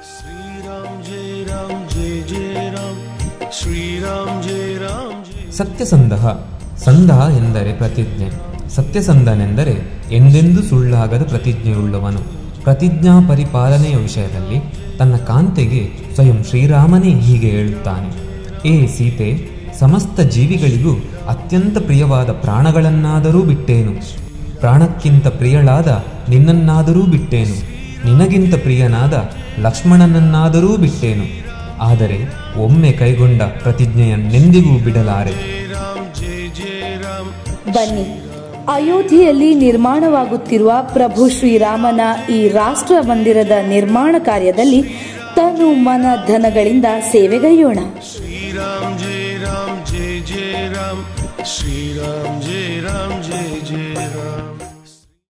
श्रीराम जय राम जय जय राम श्रीराम जय राम जय ಸತ್ಯಸಂಧಃ ಸಂಧ ಎಂದರೆ ಪ್ರತಿಜ್ಞೆ ಸತ್ಯಸಂಧನೆಂದರೆ ಎಂದೆಂದೂ ಸುಳ್ಳಾಗದ ಪ್ರತಿಜ್ಞೆಯುಳ್ಳವನು ಪ್ರತಿಜ್ಞಾ ಪರಿಪಾಲನೆಯ ವಿಷಯದಲ್ಲಿ ತನ್ನ ಕಾಂತೆಗೆ ಸ್ವಯಂ ಶ್ರೀರಾಮನೇ ಹೀಗೆ ಹೇಳುತ್ತಾನೆ ಏ ಸೀತೆ ಸಮಸ್ತ ಜೀವಿಗಳಿಗೂ ಅತ್ಯಂತ ಪ್ರಿಯವಾದ ಪ್ರಾಣಗಳನ್ನಾದರೂ ಬಿಟ್ಟೇನು ಪ್ರಾಣಕ್ಕಿಂತ ಪ್ರಿಯಳಾದ ನಿನ್ನನ್ನಾದರೂ ಬಿಟ್ಟೇನು ನಿನಗಿಂತ ಪ್ರಿಯನಾದ ಲಕ್ಷ್ಮಣನನ್ನಾದರೂ ಬಿಟ್ಟೇನು ಆದರೆ ಒಮ್ಮೆ ಕೈಗೊಂಡ ಪ್ರತಿಜ್ಞೆಯನ್ನೆಂದಿಗೂ ಬಿಡಲಾರೆ राम जय जय राम ಬನ್ನಿ ಅಯೋಧ್ಯೆಯಲ್ಲಿ ನಿರ್ಮಾಣವಾಗುತ್ತಿರುವ ಪ್ರಭು ಶ್ರೀರಾಮನ ಈ ರಾಷ್ಟ್ರ ಮಂದಿರದ ನಿರ್ಮಾಣ ಕಾರ್ಯದಲ್ಲಿ ತನು ಮನ ಧನಗಳಿಂದ ಸೇವೆಗೈಯೋಣ श्रीराम जय राम जय जय राम श्रीराम जय राम जय जय राम